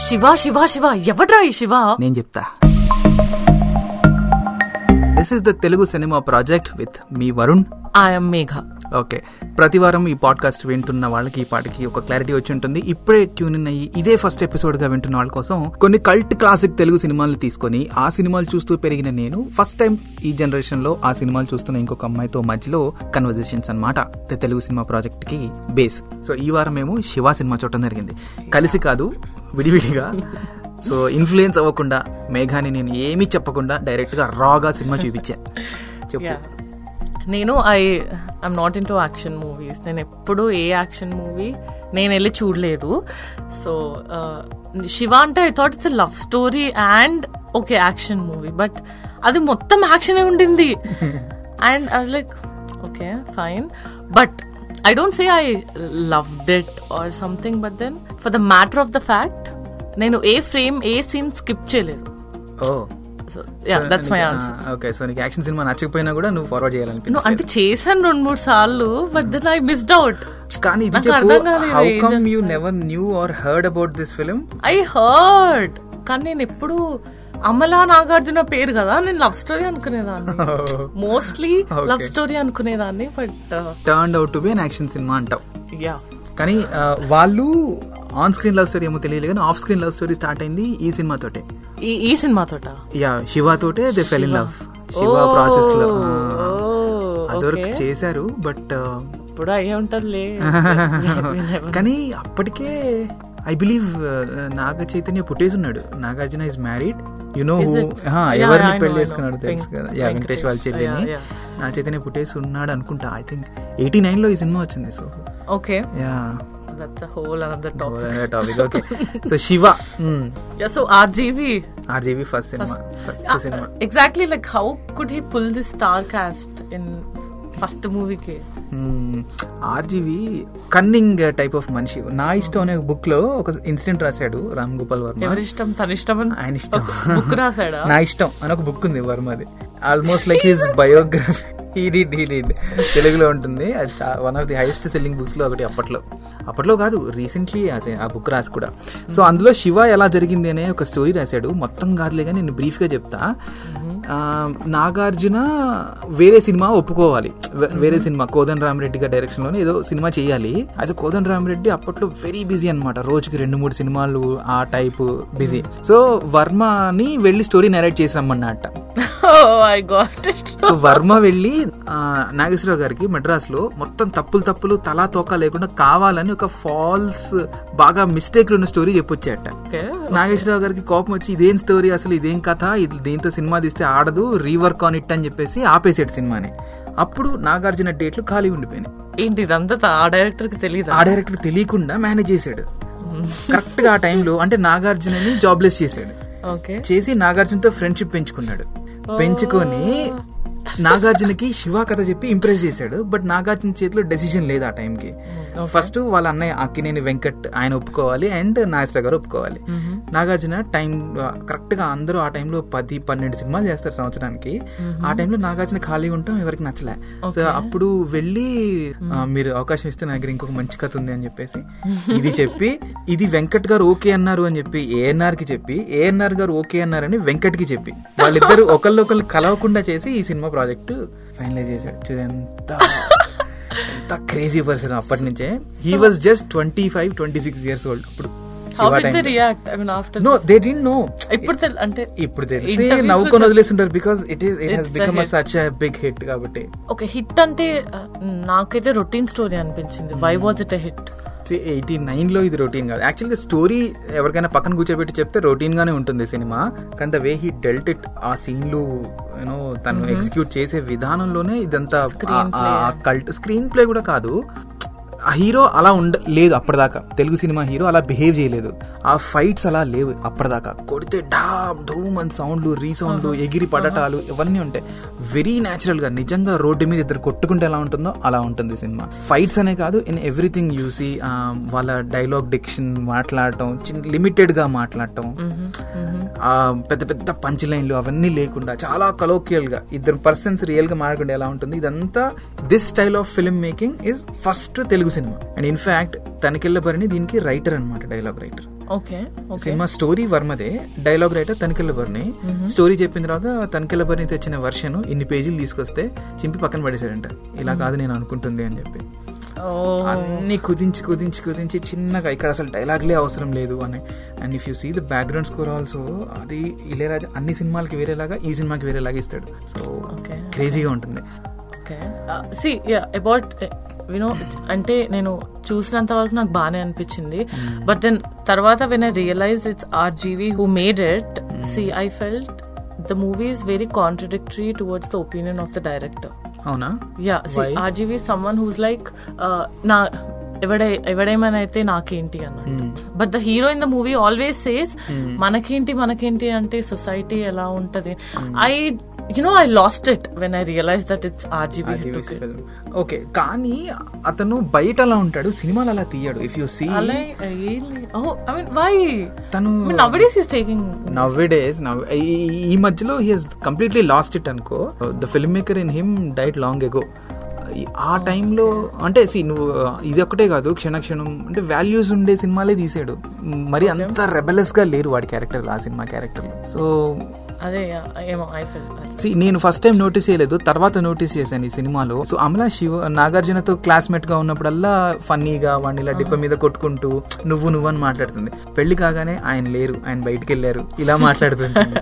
శివ శివ శివ ఎవడ్రా ఈ శివ నేను చెప్తా this is the Telugu cinema project with me Varun I'm Megha okay ప్రతి వారం ఈ పాడ్కాస్ట్ వింటున్న వాళ్ళకి ఈ పాటకి ఒక క్లారిటీ వచ్చి ఉంటుంది ఇప్పుడే ట్యూన్ ఇన్ అయ్యి ఇదే ఫస్ట్ ఎపిసోడ్ గా వింటున్న వాళ్ళ కోసం కొన్ని కల్ట్ క్లాసిక్ తెలుగు సినిమాలు తీసుకొని ఆ సినిమాలు చూస్తూ పెరిగిన నేను ఫస్ట్ టైం ఈ జనరేషన్ లో ఆ సినిమాలు చూస్తున్న ఇంకొక అమ్మాయితో మధ్యలో కన్వర్జేషన్స్ అనమాట తెలుగు సినిమా ప్రాజెక్ట్ కి బేస్ సో ఈ వారం మేము శివ సినిమా చూడటం జరిగింది కలిసి కాదు విడివిడిగా సో ఇన్ఫ్లుయెన్స్ అవ్వకుండా మేఘాని నేను ఏమీ చెప్పకుండా డైరెక్ట్ గా రాగా సినిమా చూపించా చెప్పు Yeah. నేను I I'm not into action movies నేను ఎప్పుడు ఏ యాక్షన్ మూవీ నేను వెళ్ళి చూడలేదు సో శివ అంటే I thought it's love story and okay action movie but అది మొత్తం యాక్షన్ ఉండింది and I like okay fine but I don't say I love that or something but then for the matter of the fact నేను ఏ frame ఏ scene skip చేయలేదు oh so yeah that's my answer okay so నీకు action cinema నచ్చకపోయినా కూడా నువ్వు forward No, చేయాలనిపించింది అంటే చేశాను రెండు మూడు సార్లు but then I missed out కానీ ఇది నాకు చెప్పు అర్థం కాలేదు హౌ ఏం come you never knew or heard about this film I heard కానీ నేను ఎప్పుడు అమలా నాగార్జున పేరు కదా నేను లవ్ స్టోరీ అనుకునేదాన్ని మోస్ట్లీ లవ్ స్టోరీ అనుకునేదాన్ని but turn out to be an action cinema అంటావు యా కానీ ఆ, వాళ్ళు ఆన్ స్క్రీన్ లవ్ స్టోరీ ఏమో తెలియదు కానీ off screen love story start అయింది ఈ సినిమా తోటే ఈ ఈ సినిమా తోట యా శివ తోటే they fell in love Shiva process లో ఆ, అదివరకు చేశారు బట్ ఇప్పుడు అయ్యే ఉంటదిలే కానీ అప్పటికే ఐ బిలీవ్ నాగ చైతన్య పుట్టేసి ఉన్నాడు Nagarjuna is married you know who it? Yeah, ఎవరిని I know, పెళ్లి I చేసుకున్నాడు know. తెలుసు Venk- కదా యా వెంకటేష్ వాళ్ళ చెల్లిని Yeah, yeah. నా చైతన్య పుట్టేసి ఉన్నాడు అనుకుంటా ఐ థింక్ ఎయిటీ నైన్ లో ఈ సినిమా వచ్చింది so okay yeah that's a whole another topic topic okay so Shiva yeah so RGV RGV first cinema first cinema exactly like how could he pull this star cast in first మూవీకి RGV cunning type of మనిషి నా ఇష్టం అనే book లో ఒక incident రాశాడు రామ్ గోపాల్ వర్మ ఎవరి ఇష్టం తన ఇష్టం అని ఆయన ఇష్టం బుక్ రాశాడా నా ఇష్టం అని ఒక బుక్ ఉంది వర్మది almost like his biography he did he did తెలుగులో ఉంటుంది one of the highest selling books లో ఒకటి అప్పట్లో అప్పట్లో కాదు రీసెంట్లీ ఆ బుక్ రాసి కూడా సో అందులో శివ ఎలా జరిగింది అనే ఒక స్టోరీ రాశాడు మొత్తం కాదులే కానీ నేను బ్రీఫ్ గా చెప్తా ఆ, నాగార్జున వేరే సినిమా ఒప్పుకోవాలి వే- వేరే సినిమా కోదన్ రామరెడ్డి గారి డైరెక్షన్ లోనే ఏదో సినిమా చేయాలి అయితే కోదన్ రామరెడ్డి అప్పట్లో వెరీ బిజీ అన్నమాట రోజుకి రెండు మూడు సినిమాలు ఆ టైప్ బిజీ సో వర్మని వెళ్ళి స్టోరీ నెరేట్ చేసి రమ్మన్నట్ట I got it so Varma వెళ్ళి ఆ, నాగేశ్వరరావు గారికి మద్రాస్ లో మొత్తం తప్పులు తప్పులు తలా తోక లేకుండా కావాలని ఒక ఫాల్స్ బాగా మిస్టేక్ ఉన్న స్టోరీ చెప్పొచ్చాట ఓకే నాగేశ్వరరావు గారికి కోపం వచ్చి ఇదేం స్టోరీ అసలు ఇదేం కథ ఇది దీంతో సినిమా తీస్తే ఆడదు రీవర్క్ ఆన్ ఇట్ అని చెప్పేసి ఆపేసాడు సినిమాని అప్పుడు నాగార్జున డేట్లు ఖాళీ ఉండిపోయినాయి ఏంటి ఇదంతా త- ఆ డైరెక్టర్ కి తెలియదా ఆ డైరెక్టర్ తెలియకుండా మేనేజ్ చేశాడు కరెక్ట్ గా ఆ టైంలో అంటే నాగార్జునని జాబ్లెస్ చేశాడు ఓకే చేసి నాగార్జునతో ఫ్రెండ్షిప్ పెంచుకున్నాడు పెంచుకొని నాగార్జునకి శివ కథ చెప్పి ఇంప్రెస్ చేశాడు బట్ నాగార్జున చేతిలో డెసిషన్ లేదు ఆ టైంకి ఫస్ట్ వాళ్ళ అన్నయ్య అక్కినేని వెంకట్ ఆయన ఒప్పుకోవాలి అండ్ నాగేశ్వర గారు ఒప్పుకోవాలి నాగార్జున టైం కరెక్ట్ గా అందరూ ఆ టైంలో పది పన్నెండు సినిమాలు చేస్తారు సంవత్సరానికి ఆ టైంలో నాగార్జున ఖాళీగా ఉంటాం ఎవరికి నచ్చలే సో అప్పుడు వెళ్ళి ఆ, మీరు అవకాశం ఇస్తే నా దగ్గర ఇంకొక మంచి కథ ఉంది అని చెప్పేసి ఇది చెప్పి ఇది వెంకట్ గారు ఓకే అన్నారు అని చెప్పి ఏఎన్ఆర్ కి చెప్పి ఏఎన్ఆర్ గారు ఓకే అన్నారని వెంకట్ కి చెప్పి వాళ్ళిద్దరు ఒకళ్ళొకళ్ళు కలవకుండా చేసి ఈ సినిమా ప్రాజెక్ట్ ఫైనలైజ్ చేశాడు చూడు ఎంత ఎంత క్రేజీ పర్సన్ అప్పటి నుంచే he was just twenty five twenty six years old అప్పుడు how did they react I mean after no they డి నో ఇప్పుడు తెల్- అంటే ఇప్పుడు తెలిసి Interviews లో నవ్వుకొని వదిలేస్తుంటారు because it is it has It's a become hit. Such big hit కాబట్టి ఓకే హిట్ అంటే ఆ, నాకైతే రొటీన్ స్టోరీ అనిపించింది why was it hit eighty nine లో ఇది రొటీన్ కాదు యాక్చువల్గా స్టోరీ ఎవరికైనా పక్కన కూర్చోబెట్టి చెప్తే రొటీన్ గానే ఉంటుంది సినిమా కానీ the way he dealt it ఆ సీన్లు యూనో తను ఎగ్జిక్యూట్ చేసే విధానంలోనే ఇదంతా Screen play. Cult screenplay కూడా కాదు ఆ హీరో అలా ఉండ లేదు అప్పటిదాకా తెలుగు సినిమా హీరో అలా బిహేవ్ చేయలేదు ఆ ఫైట్స్ అలా లేవు అప్పటిదాకా కొడితే డామ్ డూమ్ అని సౌండ్లు రీసౌండ్లు ఎగిరి పడటాలు ఇవన్నీ ఉంటాయి వెరీ న్యాచురల్ గా నిజంగా రోడ్డు మీద ఇద్దరు కొట్టుకుంటే ఎలా ఉంటుందో అలా ఉంటుంది సినిమా ఫైట్స్ అనే కాదు ఇన్ ఎవ్రీథింగ్ యూసి వాళ్ళ డైలాగ్ డిక్షన్ మాట్లాడటం చిన్న లిమిటెడ్ గా మాట్లాడటం ఆ పెద్ద పెద్ద పంచ్ లైన్లు అవన్నీ లేకుండా చాలా కలోకియల్ గా ఇద్దరు పర్సన్స్ రియల్ గా మాట్లాడకుండా ఎలా ఉంటుంది ఇదంతా this style of film making is first Telugu సినిమా అండ్ ఇన్ఫాక్ట్ తనకెళ్ళ భరణి దీనికి రైటర్ అనమాట డైలాగ్ రైటర్ ఓకే ఓకే సినిమా స్టోరీ వర్మదే dialogue writer Tanikella Bharani story చెప్పిన తర్వాత తనికెళ్ళ బర్ని తెచ్చిన వర్షన్ ఇన్ని పేజీలు తీసుకొస్తే చింపి పక్కన పడేశాడంట ఇలా కాదు నేను అనుకుంటుంది అని చెప్పి ఓ అన్ని కుదించి కుదించి కుదించి చిన్నగా ఇక్కడ అసలు డైలాగ్లే అవసరం లేదు అని and if you see the background score also అది ఇళయరాజా అన్ని సినిమాలకి వేరేలాగా ఈ సినిమాకి వేరేలాగా ఇస్తాడు సో ఓకే క్రేజీగా ఉంటుంది ఓకే సి అబౌట్ యూనో అంటే నేను చూసినంత వరకు నాకు బాగానే అనిపించింది బట్ దెన్ తర్వాత when I realize it's RGV who made it see I felt the movie is very contradictory towards the opinion of the director అవునా yeah see Why? RGV someone who's like నా ఎవడే ఎవడేమైనా అయితే నాకేంటి అన్నాడు but the hero in the movie always says మనకేంటి మనకేంటి అంటే సొసైటీ ఎలా ఉంటది I you know I lost it when I realize that it's RGV okay కానీ అతను బయట అలా ఉంటాడు సినిమాలు అలా తీయడు ఇఫ్ యూ సీ అలా ఓ ఐ మీన్ వై తను I mean nowadays is taking nowadays ఈ మధ్యలో he he's completely lost it అనుకో the film maker in him died long ago ఆ టైంలో అంటే సి నువ్వు ఇది ఒక్కటే కాదు క్షణ క్షణం అంటే వాల్యూస్ ఉండే సినిమాలే తీసాడు మరి అంత రెబలెస్ గా లేరు వాడి క్యారెక్టర్ ఆ సినిమా క్యారెక్టర్ సో అదే yeah, ఏమో ఐ ఫెల్ సి నేను ఫస్ట్ టైం నోటీస్ చేయలేదు తర్వాత నోటీస్ చేశాను ఈ సినిమాలో సో అమలా శివ నాగార్జునతో క్లాస్మేట్ గా ఉన్నప్పుడల్లా ఫన్నీగా వాడిని ఇలా డిప్ప మీద కొట్టుకుంటూ నువ్వు నువ్వు అని మాట్లాడుతుంది పెళ్లి కాగానే ఆయన లేరు ఆయన బయటికి వెళ్ళారు ఇలా మాట్లాడుతుంది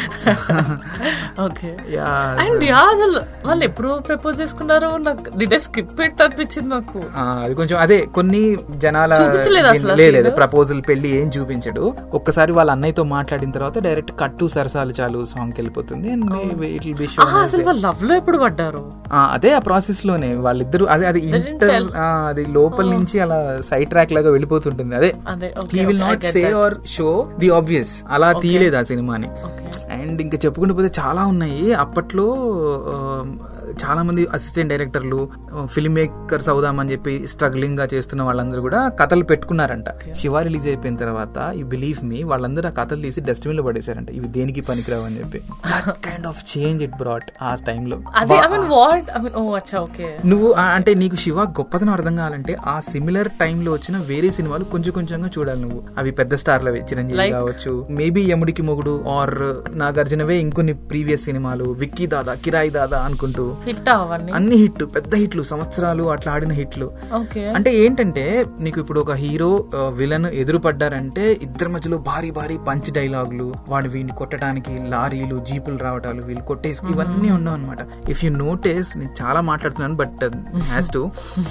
ఓకే యా అండ్ యా అసలు వాళ్ళు ఎప్పుడు ప్రపోజ్ చేసుకున్నారో నాకు డిడే స్కిప్ పెట్టి అనిపించింది నాకు ఆ, అది కొంచెం అదే కొన్ని జనాల చూపించలేదు అసలు ఆ లేదు లేదు scene? ప్రపోజల్ పెళ్లి ఏం చూపించడు ఒక్కసారి వాళ్ళ అన్నయ్యతో మాట్లాడిన తర్వాత డైరెక్ట్ కట్టు సరసాలు చాలు సాంగ్ వెళ్ళిపోతుంది అండ్ ఇట్ విల్ బి ఆహా, అసలు వాళ్ళు లవ్ లో ఎప్పుడు పడ్డారు అదే ఆ ప్రాసెస్ లోనే వాళ్ళిద్దరు అదే అది didn't ఇంటర్ tell. అది లోపల నుంచి అలా సైడ్ ట్రాక్ లాగా వెళ్ళిపోతుంటుంది అదే అదే he okay will not say or show the obvious అలా తీయలేదు ఆ సినిమాని ఓకే అండ్ ఇంకా చెప్పుకుంటూ పోతే చాలా ఉన్నాయి అప్పట్లో ఆ, చాలా మంది అసిస్టెంట్ డైరెక్టర్లు ఫిల్మ్ మేకర్స్ అవుదామని చెప్పి స్ట్రగ్లింగ్ గా చేస్తున్న వాళ్ళందరూ కూడా కథలు పెట్టుకున్నారంట శివ రిలీజ్ అయిపోయిన తర్వాత ఈ బిలీవ్ మీ వాళ్ళందరూ ఆ కథలు తీసి డస్ట్బిన్ లో పడేశారంట ఇవి దేనికి పనికిరావు అని చెప్పి kind of change it brought ఆ టైంలో అదే I mean what I mean oh అచ్చా ఓకే నువ్వు ఆ, అంటే నీకు శివ గొప్పతనం అర్థం కావాలంటే ఆ సిమిలర్ టైంలో వచ్చిన వేరే సినిమాలు కొంచెం కొంచెంగా చూడాలి నువ్వు అవి పెద్ద స్టార్లవి చిరంజీవి Like? కావచ్చు మేబీ యముడికి మొగుడు ఆర్ నాగార్జునవే ఇంకొన్ని ప్రీవియస్ సినిమాలు విక్కీ దాదా కిరాయి దాదా అనుకుంటూ హిట్ అవన్నీ అన్ని హిట్లు పెద్ద హిట్లు సంవత్సరాలు అట్లా ఆడిన హిట్లు ఓకే అంటే ఏంటంటే నీకు ఇప్పుడు ఒక హీరో విలన్ ఎదురు పడ్డారంటే ఇద్దరి మధ్యలో భారీ భారీ పంచ్ డైలాగులు వాడు వీడిని కొట్టడానికి లారీలు జీపులు రావటాలు వీళ్ళు కొట్టేసి ఇవన్నీ ఉండవు అనమాట ఇఫ్ యూ నోటీస్ నేను చాలా మాట్లాడుతున్నాను బట్ హ్యాస్ టు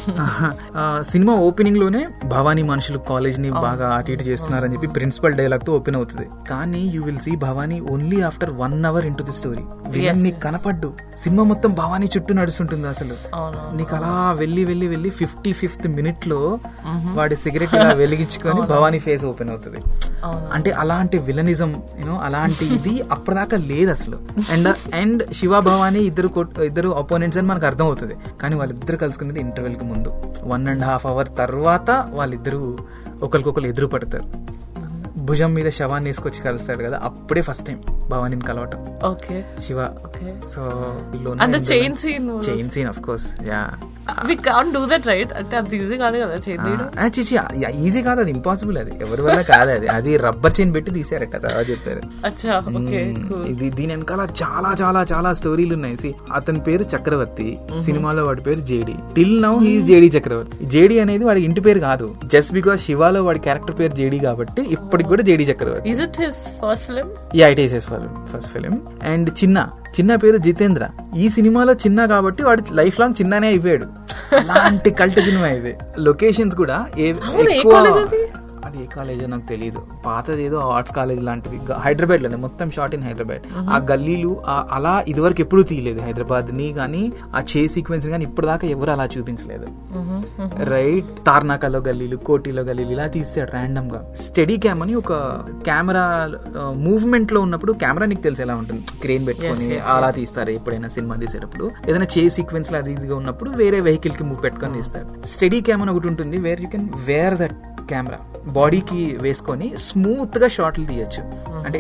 సినిమా ఓపెనింగ్ లోనే భవానీ మనుషులు కాలేజ్ ని బాగా అటు ఇటు చేస్తున్నారని చెప్పి ప్రిన్సిపల్ డైలాగ్ తో ఓపెన్ అవుతుంది కానీ you will see Bhavani only after one hour into the story villain ని కనపడ్డు సినిమా మొత్తం భవానీ చుట్టూ నడుస్తుంటుంది అసలు అవును నీకు అలా వెళ్ళి వెళ్ళి వెళ్ళి ఫిఫ్టీ ఫిఫ్త్ మినిట్ లో వాడి సిగరెట్ ఇలా వెలిగించుకొని భవానీ ఫేస్ ఓపెన్ అవుతుంది అవును అంటే అలాంటి విలనిజం యూనో అలాంటి ఇది అప్పటిదాకా లేదు అసలు అండ్ అండ్ శివ భవానీ ఇద్దరు కొట్- ఇద్దరు అపోనెంట్స్ అని మనకు అర్థం అవుతుంది కానీ వాళ్ళిద్దరు కలుసుకునేది ఇంటర్వెల్ కి ముందు వన్ అండ్ హాఫ్ అవర్ తర్వాత వాళ్ళిద్దరు ఒకరికొకరు ఎదురు పడతారు భుజం మీద శవాన్ని వేసుకొచ్చి కలుస్తాడు కదా అప్పుడే ఫస్ట్ టైం భవానీని కలవటం okay Shiva okay so and chain scene chain scene of course yeah we can do that right అంటే అది ఈజీ కాదు కదా చైన్ తీయడం చిచి ఈజీ కాదు అది ఇంపాసిబుల్ అది ఎవరి వల్ల కాదు అది అది రబ్బర్ చైన్ పెట్టి తీసారట తర్వాత చెప్పారు అచ్చా ఓకే మ్మ్. ఇది దీని వెనకాల చాలా చాలా చాలా స్టోరీలు ఉన్నాయి See, అతని పేరు చక్రవర్తి సినిమాలో వాడి పేరు JD till now he's JD Chakravarthy JD అనేది వాడి ఇంటి పేరు కాదు జస్ట్ బికాస్ శివాలో వాడి క్యారెక్టర్ పేరు జేడి కాబట్టి ఇప్పటికి కూడా JD Chakravarthy is it his first film yeah it is first film and చిన్న చిన్న పేరు జితేంద్ర ఈ సినిమాలో చిన్న కాబట్టి వాడు లైఫ్ లాంగ్ చిన్ననే అయిపోయాడు అలాంటి కల్ట్ సినిమా ఇది లొకేషన్స్ కూడా ఏ- అవును, ఏ ఎక్కువ- college అది? అది ఏ కాలేజో నాకు తెలియదు పాతది ఏదో ఆర్ట్స్ కాలేజ్ లాంటిది హైదరాబాద్ లోనే మొత్తం షార్ట్ ఇన్ హైదరాబాద్ ఆ గల్లీలు ఆ- అలా ఇదివరకు ఎప్పుడూ తీయలేదు హైదరాబాద్ ని కానీ ఆ చే సీక్వెన్స్ కానీ ఇప్పటిదాకా ఎవరు అలా చూపించలేదు రైట్ తార్నాకాలో గల్లీలు కోటిలో గల్లీలు ఇలా తీసాడు ర్యాండమ్ గా స్టడీ క్యామ్ అని ఒక కెమెరా మూవ్మెంట్ లో ఉన్నప్పుడు కెమెరా నీకు తెలిసి ఎలా ఉంటుంది క్రేన్ పెట్టుకొని అలా తీస్తారు ఎప్పుడైనా సినిమా తీసేటప్పుడు ఏదైనా చే సీక్వెన్స్ లో అది ఇదిగా ఉన్నప్పుడు వేరే వెహికల్ కి మూవ్ పెట్టుకొని తీస్తారు స్టడీ క్యామ్ అని ఒకటి ఉంటుంది where you can wear that camera బాడీకి వేసుకొని స్మూత్ గా షాట్లు తీయొచ్చు అంటే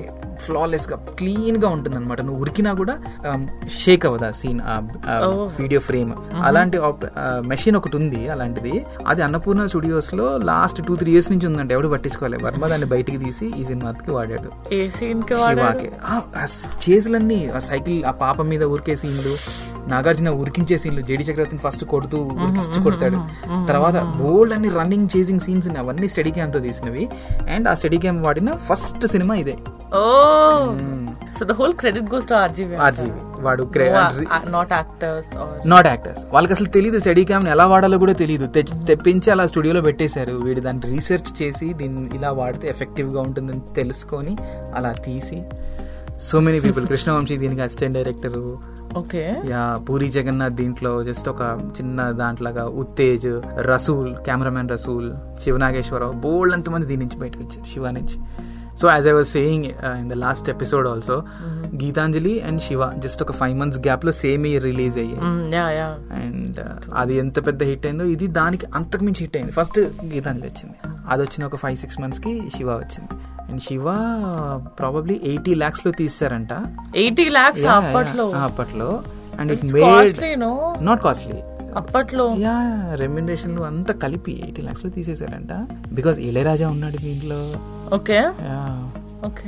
ఫ్లాలెస్ గా క్లీన్ గా ఉంటుంది అనమాట నువ్వు ఉరికినా కూడా షేక్ అవ్వదు ఆ సీన్ వీడియో ఫ్రేమ్ అలాంటి మెషిన్ ఒకటి ఉంది అలాంటిది అది అన్నపూర్ణ స్టూడియోస్ లో లాస్ట్ టూ త్రీ ఇయర్స్ నుంచి ఉందంటే ఎవడు పట్టించుకోలేదు వర్మ దాన్ని బయటికి తీసి ఈ సినిమాకి వాడాడు ఏ సీన్ కి వాడారు శివాకి ఆ, ఆ చేతులన్నీ ఆ సైకిల్ ఆ పాప మీద ఉరికే సీన్లు నాగార్జున ఉరికించే సీన్లు జేడి చక్రవర్తిని ఫస్ట్ కొడుతూ ఉరికిస్తూ కొడతాడు తర్వాత బోల్డ్ అన్ని రన్నింగ్ చేసింగ్ సీన్స్ అవన్నీ స్టడీ క్యామ్ తో తీసినవి అండ్ ఆ స్టడీ క్యామ్ వాడిన ఫస్ట్ సినిమా ఇదే oh so the whole credit goes to RGV RGV వాడు నాట్ యాక్టర్స్ నాట్ యాక్టర్స్ వాళ్ళకి అసలు తెలియదు స్టడీ క్యామ్ ఎలా వాడాలో కూడా తెలియదు తె- తెప్పించి అలా స్టూడియోలో పెట్టేశారు వీడు దాన్ని రీసెర్చ్ చేసి దీన్ని ఇలా వాడితే ఎఫెక్టివ్ గా ఉంటుందని తెలుసుకొని అలా తీసి సో మెనీ పీపుల్ కృష్ణవంశీ దీనికి assistant director okay yeah Puri Jagannadh దీంట్లో జస్ట్ ఒక చిన్న దాంట్లాగా ఉత్తేజ్ రసూల్ కెమెరామెన్ రసూల్ శివనాగేశ్వరరావు బోల్డ్ అంతమంది దీని నుంచి బయటకు వచ్చారు శివ నుంచి so as I was saying in the last episode also Gitanjali and Shiva just ఒక ఫైవ్ మంత్స్ గ్యాప్ లో సేమ్ ఇయర్ రిలీజ్ అయ్యాయి యా యా అండ్ అది ఎంత పెద్ద హిట్ అయిందో ఇది దానికి అంతకు మించి హిట్ అయింది ఫస్ట్ గీతాంజలి వచ్చింది అది వచ్చిన ఒక ఫైవ్ సిక్స్ మంత్స్ కి శివ వచ్చింది and Shiva probably eighty lakhs లో తీసారంట ఎయిటీ లాక్స్ అప్పట్లో అప్పట్లో and it It's made costly, no? Not costly అప్పట్లో యా రెమ్యునరేషన్లు అంతా కలిపి ఎయిటీ లాక్స్ లో తీసేశారంట బికాస్ ఇళయరాజా ఉన్నాడు దీంట్లో okay okay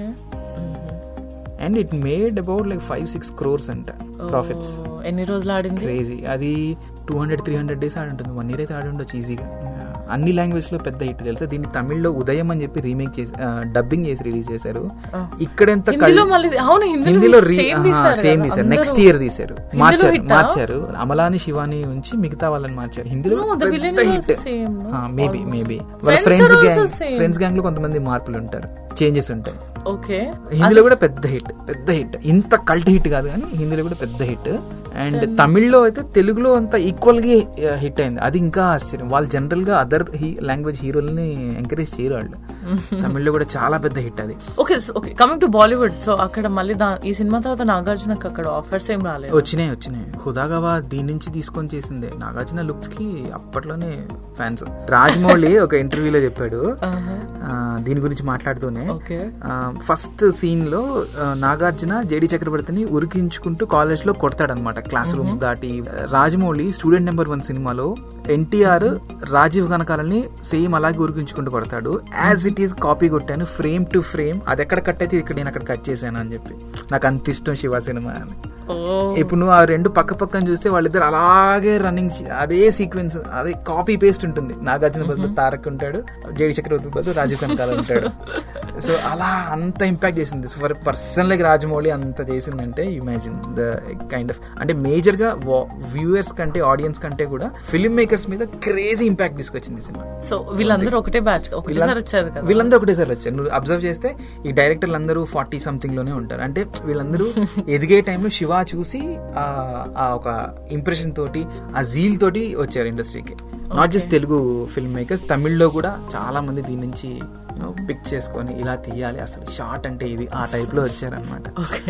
and it made about like five six crores అంట ప్రాఫిట్స్ ఎన్ని రోజులు ఆడింది క్రేజీ అది two hundred three hundred days ఆడి ఉంటుంది వన్ ఇయర్ అయితే ఆడి ఉండొచ్చు ఈజీగా అన్ని లాంగ్వేజ్ లో పెద్ద హిట్ తెలుసా దీన్ని తమిళ్లో ఉదయం అని చెప్పి రీమేక్ చేసి డబ్బింగ్ చేసి రిలీజ్ చేశారు ఇక్కడెంత హిందీలో మళ్ళీ అవును హిందీలో హిందీలో same తీశారు సేమ్ కదా, తీశారు అందరూ. నెక్స్ట్ ఇయర్ తీశారు హిందీలో మార్చారు hit ఆ? మార్చారు అమలాని శివాని ఉంచి మిగతా వాళ్ళని మార్చారు హిందీలో No, the villain పెద్ద is hit also same, no? Maybe Almost. Maybe వాళ్ళ Friends friends are also gang same. Friends gang లో కొంతమంది మార్పులు ఉంటారు చేంజెస్ ఉంటాయి ఓకే హిందీలో కూడా పెద్ద హిట్ పెద్ద హిట్ ఇంత కల్ట్ హిట్ కాదు కానీ హిందీలో కూడా పెద్ద హిట్ అండ్ తమిళ్లో అయితే తెలుగులో అంత ఈక్వల్ గా హిట్ అయింది అది ఇంకా ఆశ్చర్యం వాళ్ళు జనరల్ గా అదర్ లాంగ్వేజ్ హీరోల్ని ఎంకరేజ్ చేయరు వాళ్ళు తమిళ్లో కూడా చాలా పెద్ద హిట్ అది okay okay coming to Bollywood so అక్కడ మళ్ళీ దా- ఈ సినిమా తర్వాత నాగార్జునకి అక్కడ ఆఫర్స్ ఏం రాలేదు వచ్చినాయి వచ్చినాయి హుదాగవా దీని నుంచి తీసుకొని చేసిందే నాగార్జున లుక్స్ కి అప్పట్లోనే ఫ్యాన్స్ రాజమౌళి ఒక ఇంటర్వ్యూలో చెప్పాడు ఆ, దీని గురించి మాట్లాడుతూనే ఓకే ఫస్ట్ సీన్ లో ఆ, నాగార్జున జేడి చక్రవర్తిని ఉరికించుకుంటూ కాలేజ్ లో కొడతాడనమాట క్లాస్ రూమ్స్ దాటి రాజమౌళి స్టూడెంట్ నెంబర్ వన్ సినిమాలో ఎన్టీఆర్ రాజీవ్ కనకాలని సేమ్ అలాగే ఉరికించుకుంటూ కొడతాడు యాజ్ ఇట్ ఈస్ కాపీ కొట్టాను ఫ్రేమ్ టు ఫ్రేమ్ అది ఎక్కడ కట్ అయితే ఇక్కడ నేను అక్కడ కట్ చేశాను అని చెప్పి నాకు అంత ఇష్టం శివ సినిమా అని ఓ ఇప్పుడు నువ్వు ఆ రెండు పక్క పక్కన చూస్తే వాళ్ళిద్దరు అలాగే రన్నింగ్ అదే సీక్వెన్స్ అదే కాపీ పేస్ట్ ఉంటుంది నాగార్జున బదులు తారక్ ఉంటాడు జేడి చక్రవర్తి బదులు రాజీవ్ కనకాల ఉంటాడు సో అలా అంత ఇంపాక్ట్ చేసింది ఫర్ పర్సన్ లైక్ రాజమౌళి అంత చేసిందంటే ఇమాజిన్ ద కైండ్ ఆఫ్ అంటే మేజర్ గా వ్యూవర్స్ కంటే ఆడియన్స్ కంటే కూడా ఫిల్మ్ మేకర్స్ మీద క్రేజీ ఇంపాక్ట్ తీసుకొచ్చింది ఈ సినిమా సో వీళ్ళందరూ ఒకటే బ్యాచ్ ఒకటేసారి వచ్చారు కదా వీళ్ళందరూ ఒకటేసారి వచ్చారు నువ్వు అబ్జర్వ్ చేస్తే ఈ డైరెక్టర్లు అందరూ ఫార్టీ సంథింగ్ లోనే ఉంటారు అంటే వీళ్ళందరూ ఎదిగే టైంలో శివ చూసి ఆ ఆ ఒక ఇంప్రెషన్ తోటి ఆ జీల్ తోటి వచ్చారు ఇండస్ట్రీకి not just Telugu film makers తమిళ్లో కూడా చాలా మంది దీని నుంచి పిక్ చేసుకొని ఇలా తీయాలి అసలు షార్ట్ అంటే ఇది ఆ టైప్ లో వచ్చారనమాట okay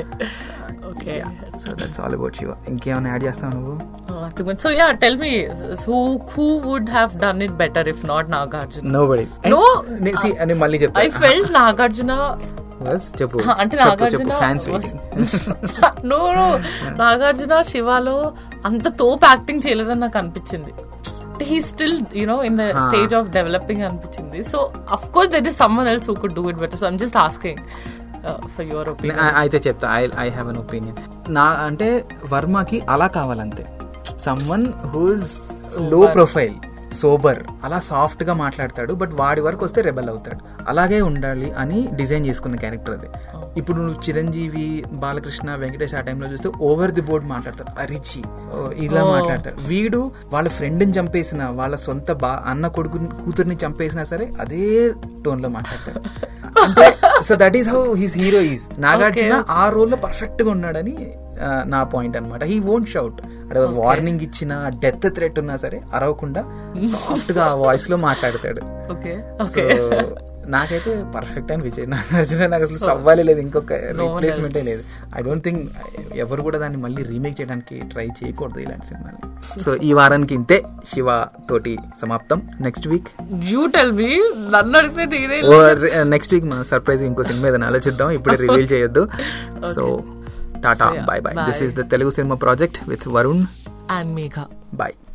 okay so that's all about Shiva ఇంకేమైనా యాడ్ చేస్తావు నువ్వు so yeah tell me who who would have done it better if not Nagarjuna nobody No. నేను మళ్ళీ ఐ చెప్తా ఫెల్ట్ నాగార్జున చెప్పు హ, అంటే చెప్పు, నాగార్జున చెప్పు ఫ్యాన్స్ నో నో నాగార్జున శివాలో అంత తోపు యాక్టింగ్ చేయలేదని నాకు అనిపించింది he still you know in the stage of developing అనిపించింది so of course that is someone else who could do it better so I'm just asking for your opinion ఆ- అయితే చెప్తా I I have an opinion నా అంటే వర్మకి అలా కావాలంతే someone whose low profile sober అలా సాఫ్ట్ గా మాట్లాడతాడు బట్ వాడి వరకు వస్తే రెబల్ అవుతాడు అలాగే ఉండాలి అని డిజైన్ చేసుకున్న క్యారెక్టర్ అది ఇప్పుడు నువ్వు చిరంజీవి బాలకృష్ణ వెంకటేష్ ఆ టైంలో చూస్తే ఓవర్ ది బోర్డ్ మాట్లాడతారు అరిచి ఓ, ఇలా మాట్లాడతారు వీడు వాళ్ళ ఫ్రెండ్ని చంపేసిన వాళ్ళ సొంత బా అన్న కొడుకు కూతుర్ని చంపేసినా సరే అదే టోన్ లో మాట్లాడతారు అంటే so that is how his hero is Nagarjuna ఆ రోల్ లో పర్ఫెక్ట్ గా ఉన్నాడని ఆ, నా పాయింట్ అనమాట హీ వోంట్ షౌట్ అక్కడ వార్నింగ్ ఇచ్చిన డెత్ థ్రెట్ ఉన్నా సరే అరవకుండా సాఫ్ట్ గా వాయిస్ లో మాట్లాడతాడు ఓకే సో ఓకే నాకైతే పర్ఫెక్ట్ అనిపించేది నాగార్జున నాకు అసలు సవ్వాలి లేదు ఇంకొక No one రీప్లేస్మెంటే లేదు ఐ డోంట్ థింక్ ఎవరు కూడా దాన్ని మళ్ళీ రీమేక్ చేయడానికి ట్రై చేయకూడదు ఇలాంటి సినిమాని సో ఈ వారానికి ఇంతే శివ తోటి సమాప్తం next week you tell me నన్ను అడిగితే నేనే ఓ నెక్స్ట్ వీక్ మన సర్ప్రైజ్ ఇంకో సినిమా ఏదైనా ఆలోచిద్దాం ఇప్పుడే రివీల్ చేయొద్దు so tata So, yeah, bye bye this bye. Is the Telugu cinema project with Varun and Megha bye